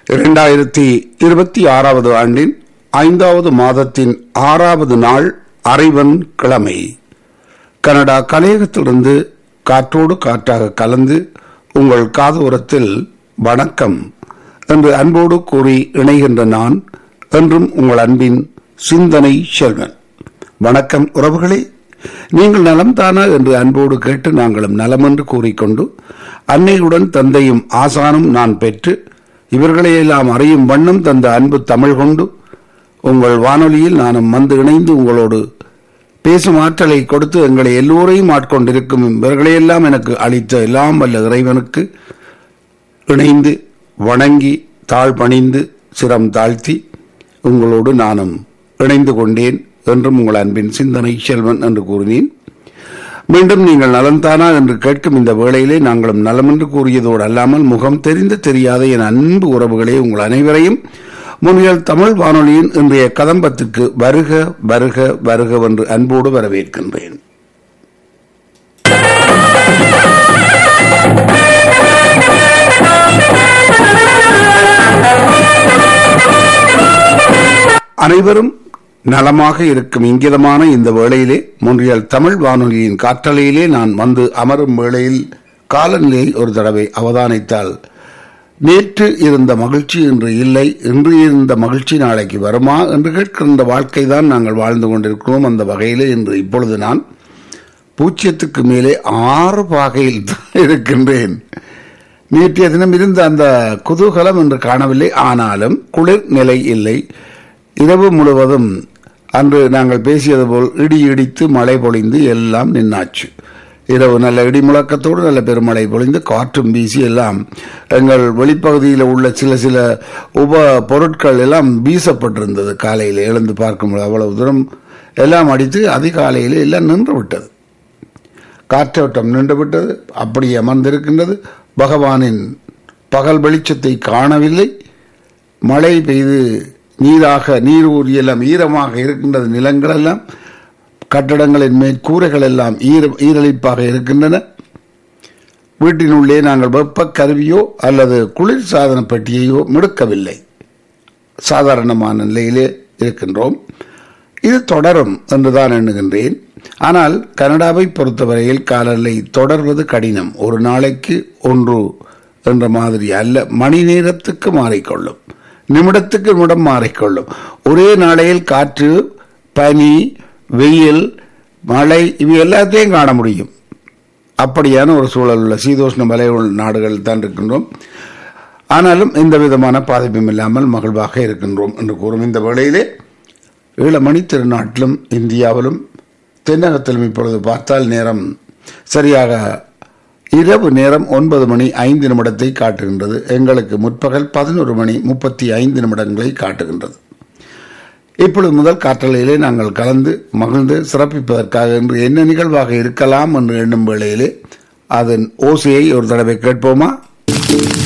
இரண்டாயிரத்தி இருபத்தி ஆறாவது ஆண்டின் ஐந்தாவது மாதத்தின் ஆறாவது நாள் அறைவன் கிழமை கனடா கலையகத்திலிருந்து காற்றோடு காற்றாக கலந்து உங்கள் காதோரத்தில் வணக்கம் என்று அன்போடு கூறி இணைகின்ற நான் என்றும் உங்கள் அன்பின் சிந்தனை செல்வன் வணக்கம் உறவுகளே நீங்கள் நலம்தானா என்று அன்போடு கேட்டு நாங்களும் நலம் என்று கூறிக்கொண்டு அன்னையுடன் தந்தையும் ஆசானும் நான் பெற்று இவர்களையெல்லாம் அறியும் வண்ணம் தந்த அன்பு தமிழ் கொண்டு உங்கள் வானொலியில் நானும் வந்து இணைந்து உங்களோடு பேசும் ஆற்றலை கொடுத்து எங்களை எல்லோரையும் ஆட்கொண்டிருக்கும் இவர்களையெல்லாம் எனக்கு அளித்த எல்லாம் வல்ல இறைவனுக்கு இணைந்து வணங்கி தாழ் பணிந்து சிரம் தாழ்த்தி உங்களோடு நானும் இணைந்து கொண்டேன் என்றும் உங்கள் அன்பின் சிந்தனை செல்வன் என்று கூறினேன் மீண்டும் நீங்கள் நலன்தானா என்று கேட்கும் இந்த வேளையிலே நாங்களும் நலம் என்று கூறியதோடு அல்லாமல் முகம் தெரிந்த தெரியாத என் அன்பு உறவுகளே உங்கள் அனைவரையும் முன்னியல் தமிழ் வானொலியின் இன்றைய கதம்பத்திற்கு வருக வருக வருக என்று அன்போடு வரவேற்கின்றேன் அனைவரும் நலமாக இருக்கும் இங்கிதமான இந்த வேளையிலே முன்றியல் தமிழ் வானொலியின் காற்றலையிலே நான் வந்து அமரும் வேளையில் காலநிலையை ஒரு தடவை அவதானித்தால் நேற்று இருந்த மகிழ்ச்சி இன்று இல்லை இன்று இருந்த மகிழ்ச்சி நாளைக்கு வருமா என்று கேட்கின்ற வாழ்க்கை தான் நாங்கள் வாழ்ந்து கொண்டிருக்கிறோம் அந்த வகையிலே இன்று இப்பொழுது நான் பூஜ்ஜியத்துக்கு மேலே ஆறு பாகையில் இருக்கின்றேன் நேற்றைய தினம் இருந்த அந்த குதூகலம் என்று காணவில்லை ஆனாலும் குளிர் நிலை இல்லை இரவு முழுவதும் அன்று நாங்கள் பேசியது போல் இடி இடித்து மழை பொழிந்து எல்லாம் நின்னாச்சு இரவு நல்ல இடி முழக்கத்தோடு நல்ல பெருமழை பொழிந்து காற்றும் வீசி எல்லாம் எங்கள் வெளிப்பகுதியில் உள்ள சில சில உப பொருட்கள் எல்லாம் வீசப்பட்டிருந்தது காலையில் எழுந்து பார்க்கும்போது அவ்வளவு தூரம் எல்லாம் அடித்து அதிகாலையில் எல்லாம் நின்று விட்டது காற்றோட்டம் நின்று விட்டது அப்படி அமர்ந்திருக்கின்றது பகவானின் பகல் வெளிச்சத்தை காணவில்லை மழை பெய்து நீராக நீர் ஊறி எல்லாம் ஈரமாக இருக்கின்றது நிலங்கள் எல்லாம் கட்டடங்களின் மேற்கூரைகள் எல்லாம் ஈர ஈரழிப்பாக இருக்கின்றன வீட்டினுள்ளே நாங்கள் வெப்ப கருவியோ அல்லது குளிர் சாதன பெட்டியையோ மிடுக்கவில்லை சாதாரணமான நிலையிலே இருக்கின்றோம் இது தொடரும் என்றுதான் எண்ணுகின்றேன் ஆனால் கனடாவை பொறுத்தவரையில் காலநிலை தொடர்வது கடினம் ஒரு நாளைக்கு ஒன்று என்ற மாதிரி அல்ல மணி நேரத்துக்கு மாறிக்கொள்ளும் நிமிடத்துக்கு நிமிடம் மாறிக்கொள்ளும் ஒரே நாளையில் காற்று பனி வெயில் மழை இவை எல்லாத்தையும் காண முடியும் அப்படியான ஒரு சூழல் உள்ள சீதோஷ்ண மலை நாடுகள் தான் இருக்கின்றோம் ஆனாலும் எந்த விதமான பாதிப்பும் இல்லாமல் மகிழ்வாக இருக்கின்றோம் என்று கூறும் இந்த வேளையிலே ஈழமணி திருநாட்டிலும் இந்தியாவிலும் தென்னகத்திலும் இப்பொழுது பார்த்தால் நேரம் சரியாக இரவு நேரம் ஒன்பது மணி ஐந்து நிமிடத்தை காட்டுகின்றது எங்களுக்கு முற்பகல் பதினோரு மணி முப்பத்தி ஐந்து நிமிடங்களை காட்டுகின்றது இப்பொழுது முதல் காற்றலையிலே நாங்கள் கலந்து மகிழ்ந்து சிறப்பிப்பதற்காக என்று என்ன நிகழ்வாக இருக்கலாம் என்று எண்ணும் வேளையிலே அதன் ஓசையை ஒரு தடவை கேட்போமா